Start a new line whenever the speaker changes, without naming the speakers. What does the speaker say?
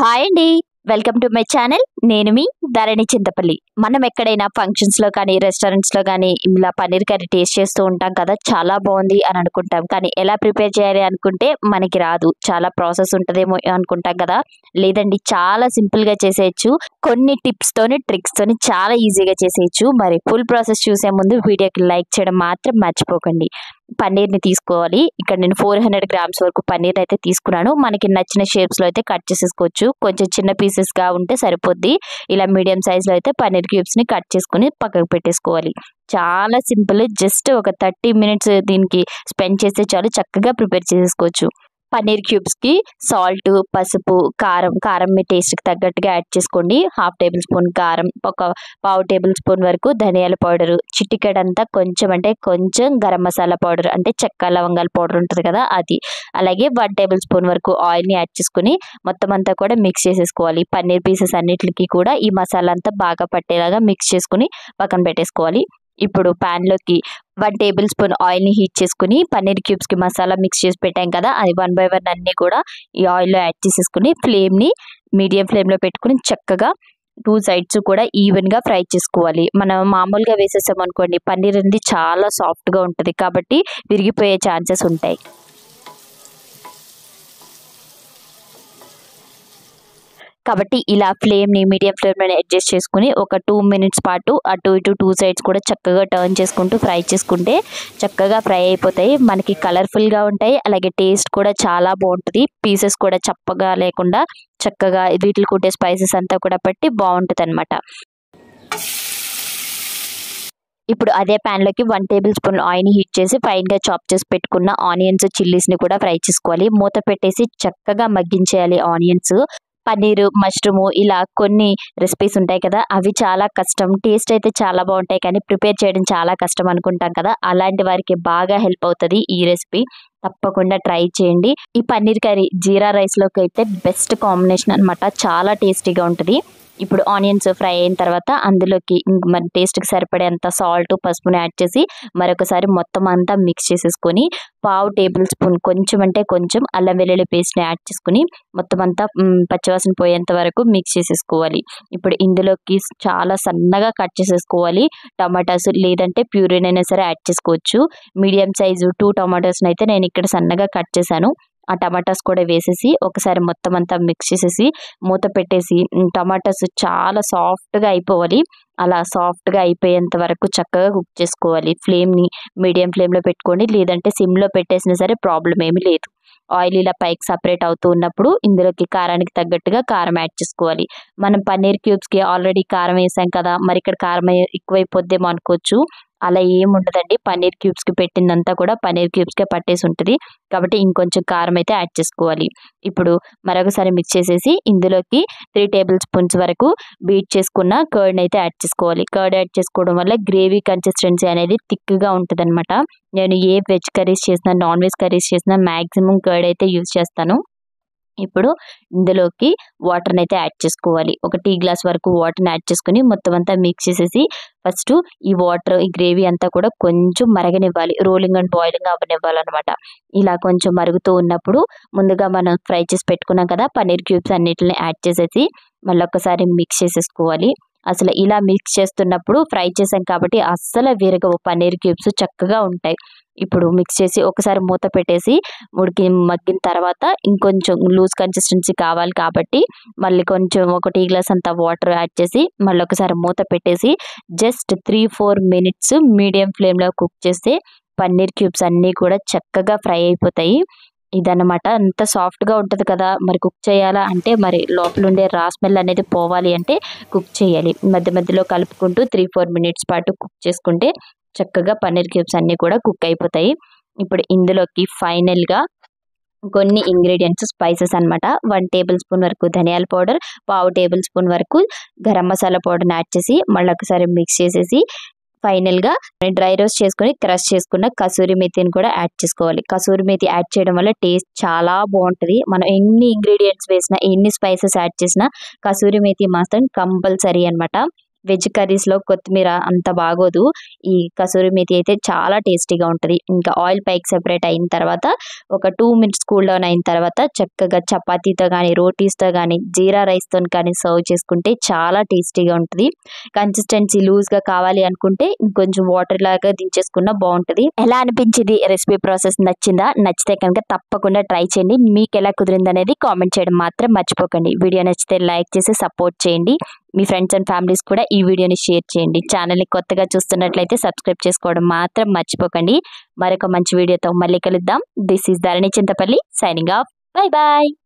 hi అండి welcome to my channel నేను మీ ధరణి చింతపల్లి మనం ఎక్కడైనా ఫంక్షన్స్ లో కానీ రెస్టారెంట్స్ లో కానీ ఇలా పన్నీర్ కర్రీ టేస్ట్ చేస్తూ ఉంటాం కదా చాలా బాగుంది అని అనుకుంటాం కానీ ఎలా ప్రిపేర్ చేయాలి అనుకుంటే మనకి రాదు చాలా ప్రాసెస్ ఉంటదేమో అనుకుంటాం కదా లేదండి చాలా సింపుల్ గా చేసేయచ్చు కొన్ని టిప్స్ తోని ట్రిక్స్ తోని చాలా ఈజీగా చేసేయచ్చు మరి ఫుల్ ప్రాసెస్ చూసే ముందు వీడియోకి లైక్ చేయడం మాత్రం మర్చిపోకండి పన్నీర్ని తీసుకోవాలి ఇక్కడ నేను ఫోర్ హండ్రెడ్ గ్రామ్స్ వరకు పన్నీర్ అయితే తీసుకున్నాను మనకి నచ్చిన షేప్స్లో అయితే కట్ చేసేసుకోవచ్చు కొంచెం చిన్న పీసెస్గా ఉంటే సరిపోద్ది ఇలా మీడియం సైజులో అయితే పన్నీర్ క్యూబ్స్ని కట్ చేసుకుని పక్కకు పెట్టేసుకోవాలి చాలా సింపుల్ జస్ట్ ఒక థర్టీ మినిట్స్ దీనికి స్పెండ్ చేస్తే చాలు చక్కగా ప్రిపేర్ చేసేసుకోవచ్చు పన్నీర్ క్యూబ్స్కి సాల్ట్ పసుపు కారం కారం మీ టేస్ట్కి తగ్గట్టుగా యాడ్ చేసుకోండి హాఫ్ టేబుల్ స్పూన్ కారం ఒక పావు టేబుల్ స్పూన్ వరకు ధనియాల పౌడర్ చిటికెడంతా కొంచెం అంటే కొంచెం గరం మసాలా పౌడర్ అంటే చెక్క లవంగాల పౌడర్ ఉంటుంది కదా అది అలాగే వన్ టేబుల్ స్పూన్ వరకు ఆయిల్ని యాడ్ చేసుకుని మొత్తం అంతా కూడా మిక్స్ చేసేసుకోవాలి పన్నీర్ పీసెస్ అన్నిటికి కూడా ఈ మసాలా అంతా బాగా పట్టేలాగా మిక్స్ చేసుకుని పక్కన పెట్టేసుకోవాలి ఇప్పుడు ప్యాన్లోకి వన్ టేబుల్ స్పూన్ ఆయిల్ని హీట్ చేసుకుని పన్నీర్ క్యూబ్స్కి మసాలా మిక్స్ చేసి పెట్టాం కదా అది వన్ బై వన్ అన్నీ కూడా ఈ ఆయిల్లో యాడ్ చేసేసుకుని ఫ్లేమ్ని మీడియం ఫ్లేమ్లో పెట్టుకుని చక్కగా టూ సైడ్స్ కూడా ఈవెన్గా ఫ్రై చేసుకోవాలి మనం మామూలుగా వేసేసాం అనుకోండి పన్నీర్ అనేది చాలా సాఫ్ట్గా ఉంటుంది కాబట్టి విరిగిపోయే ఛాన్సెస్ ఉంటాయి కాబట్టి ఇలా ఫ్లేమ్ని మీడియం ఫ్లేమ్లో అడ్జస్ట్ చేసుకుని ఒక టూ మినిట్స్ పాటు అటు ఇటు టూ సైడ్స్ కూడా చక్కగా టర్న్ చేసుకుంటూ ఫ్రై చేసుకుంటే చక్కగా ఫ్రై అయిపోతాయి మనకి కలర్ఫుల్గా ఉంటాయి అలాగే టేస్ట్ కూడా చాలా బాగుంటుంది పీసెస్ కూడా చప్పగా లేకుండా చక్కగా వీటికి కుట్టే స్పైసెస్ అంతా కూడా పట్టి బాగుంటుంది అనమాట ఇప్పుడు అదే ప్యాన్లోకి వన్ టేబుల్ స్పూన్ ఆయిల్ని హీట్ చేసి ఫైన్గా చాప్ చేసి పెట్టుకున్న ఆనియన్స్ చిల్లీస్ని కూడా ఫ్రై చేసుకోవాలి మూత పెట్టేసి చక్కగా మగ్గించేయాలి ఆనియన్స్ పన్నీర్ మష్రూమ్ ఇలా కొన్ని రెసిపీస్ ఉంటాయి కదా అవి చాలా కష్టం టేస్ట్ అయితే చాలా బాగుంటాయి కానీ ప్రిపేర్ చేయడం చాలా కష్టం అనుకుంటాం కదా అలాంటి వారికి బాగా హెల్ప్ అవుతుంది ఈ రెసిపీ తప్పకుండా ట్రై చేయండి ఈ పన్నీర్ కర్రీ జీరా రైస్లోకి అయితే బెస్ట్ కాంబినేషన్ అనమాట చాలా టేస్టీగా ఉంటుంది ఇప్పుడు ఆనియన్స్ ఫ్రై అయిన తర్వాత అందులోకి మన టేస్ట్కి సరిపడేంత సాల్ట్ పసుపుని యాడ్ చేసి మరొకసారి మొత్తం అంతా మిక్స్ చేసేసుకొని పావు టేబుల్ స్పూన్ కొంచెం అంటే కొంచెం అల్లం వెల్లుల్లి పేస్ట్ని యాడ్ చేసుకుని మొత్తం అంతా పచ్చివాసన పోయేంత వరకు మిక్స్ చేసేసుకోవాలి ఇప్పుడు ఇందులోకి చాలా సన్నగా కట్ చేసేసుకోవాలి టమాటాస్ లేదంటే ప్యూరిన్ అయినా సరే యాడ్ చేసుకోవచ్చు మీడియం సైజు టూ టమాటాస్ని అయితే నేను ఇక్కడ సన్నగా కట్ చేశాను ఆ టమాటాస్ కూడా వేసేసి ఒకసారి మొత్తం అంతా మిక్స్ చేసేసి మూత పెట్టేసి టమాటాస్ చాలా సాఫ్ట్గా అయిపోవాలి అలా సాఫ్ట్గా అయిపోయేంత వరకు చక్కగా కుక్ చేసుకోవాలి ఫ్లేమ్ని మీడియం ఫ్లేమ్లో పెట్టుకోండి లేదంటే సిమ్లో పెట్టేసినా సరే ప్రాబ్లం ఏమీ లేదు ఆయిల్ ఇలా పైకి సపరేట్ అవుతూ ఉన్నప్పుడు ఇందులోకి కారానికి తగ్గట్టుగా కారం యాడ్ చేసుకోవాలి మనం పన్నీర్ క్యూబ్స్కి ఆల్రెడీ కారం వేసాం కదా మరి ఇక్కడ కారం ఎక్కువైపోద్దేమో అనుకోవచ్చు అలా ఏం ఉండదండి పన్నీర్ క్యూబ్స్కి పెట్టిందంతా కూడా పన్నీర్ క్యూబ్స్కే పట్టేసి ఉంటుంది కాబట్టి ఇంకొంచెం కారం అయితే యాడ్ చేసుకోవాలి ఇప్పుడు మరొకసారి మిక్స్ చేసేసి ఇందులోకి త్రీ టేబుల్ స్పూన్స్ వరకు బీట్ చేసుకున్న కర్డ్ అయితే యాడ్ చేసుకోవాలి కర్డ్ యాడ్ చేసుకోవడం వల్ల గ్రేవీ కన్సిస్టెన్సీ అనేది థిక్గా ఉంటుంది నేను ఏ వెజ్ కర్రీస్ చేసినా నాన్ వెజ్ కర్రీస్ చేసినా మ్యాక్సిమం కర్డ్ అయితే యూజ్ చేస్తాను ఇప్పుడు ఇందులోకి వాటర్ని అయితే యాడ్ చేసుకోవాలి ఒక టీ గ్లాస్ వరకు వాటర్ని యాడ్ చేసుకుని మొత్తం అంతా మిక్స్ చేసేసి ఫస్ట్ ఈ వాటర్ ఈ గ్రేవీ అంతా కూడా కొంచెం మరగనివ్వాలి రోలింగ్ అండ్ బాయిలింగ్ అవ్వనివ్వాలన్నమాట ఇలా కొంచెం మరుగుతూ ఉన్నప్పుడు ముందుగా మనం ఫ్రై చేసి పెట్టుకున్నాం కదా పన్నీర్ క్యూబ్స్ అన్నిటిని యాడ్ చేసేసి మళ్ళీ ఒక్కసారి మిక్స్ చేసేసుకోవాలి అసలు ఇలా మిక్స్ చేస్తున్నప్పుడు ఫ్రై చేసాం కాబట్టి అస్సలు విరగవు పన్నీర్ క్యూబ్స్ చక్కగా ఉంటాయి ఇప్పుడు మిక్స్ చేసి ఒకసారి మూత పెట్టేసి ఉడికి మగ్గిన తర్వాత ఇంకొంచెం లూజ్ కన్సిస్టెన్సీ కావాలి కాబట్టి మళ్ళీ కొంచెం ఒక టీ గ్లాస్ అంత వాటర్ యాడ్ చేసి మళ్ళీ ఒకసారి మూత పెట్టేసి just three four minutes medium ఫ్లేమ్లో కుక్ చేస్తే పన్నీర్ క్యూబ్స్ అన్నీ కూడా చక్కగా ఫ్రై అయిపోతాయి ఇదన్నమాట అంత సాఫ్ట్గా ఉంటుంది కదా మరి కుక్ చేయాలా అంటే మరి లోపల ఉండే రా స్మెల్ అనేది పోవాలి అంటే కుక్ చేయాలి మధ్య మధ్యలో కలుపుకుంటూ త్రీ ఫోర్ మినిట్స్ పాటు కుక్ చేసుకుంటే చక్కగా పన్నీర్ క్యూబ్స్ అన్నీ కూడా కుక్ అయిపోతాయి ఇప్పుడు ఇందులోకి ఫైనల్గా కొన్ని ఇంగ్రీడియంట్స్ స్పైసెస్ అనమాట వన్ టేబుల్ స్పూన్ వరకు ధనియాల పౌడర్ పావు టేబుల్ స్పూన్ వరకు గరం మసాలా పౌడర్ని యాడ్ చేసి మళ్ళీ ఒకసారి మిక్స్ చేసేసి ఫైనల్గా డ్రై రోస్ట్ చేసుకొని క్రష్ చేసుకున్న కసూరి మెతిని కూడా యాడ్ చేసుకోవాలి కసూరి మెతి యాడ్ చేయడం వల్ల టేస్ట్ చాలా బాగుంటుంది మనం ఎన్ని ఇంగ్రీడియంట్స్ వేసినా ఎన్ని స్పైసెస్ యాడ్ చేసినా కసూరి మెతి మాత్రం కంపల్సరీ అనమాట వెజ్ కర్రీస్లో కొత్తిమీర అంత బాగోదు ఈ కసూరి మేతి అయితే చాలా టేస్టీగా ఉంటుంది ఇంకా ఆయిల్ పైకి సెపరేట్ అయిన తర్వాత ఒక టూ మినిట్స్ కూల్ డౌన్ అయిన తర్వాత చక్కగా చపాతీతో కానీ రోటీస్తో కానీ జీరా రైస్తో కానీ సర్వ్ చేసుకుంటే చాలా టేస్టీగా ఉంటుంది కన్సిస్టెన్సీ లూజ్గా కావాలి అనుకుంటే ఇంకొంచెం వాటర్ లాగా దించేసుకున్న బాగుంటుంది ఎలా అనిపించింది రెసిపీ ప్రాసెస్ నచ్చిందా నచ్చితే కనుక తప్పకుండా ట్రై చేయండి మీకు ఎలా కుదిరింది అనేది కామెంట్ చేయడం మాత్రం మర్చిపోకండి వీడియో నచ్చితే లైక్ చేసి సపోర్ట్ చేయండి మీ ఫ్రెండ్స్ అండ్ ఫ్యామిలీస్ కూడా ఈ వీడియోని షేర్ చేయండి ఛానల్ని కొత్తగా చూస్తున్నట్లయితే సబ్స్క్రైబ్ చేసుకోవడం మాత్రం మర్చిపోకండి మరొక మంచి వీడియోతో మళ్ళీ కలుద్దాం this is Dharani Chintapalli signing off bye bye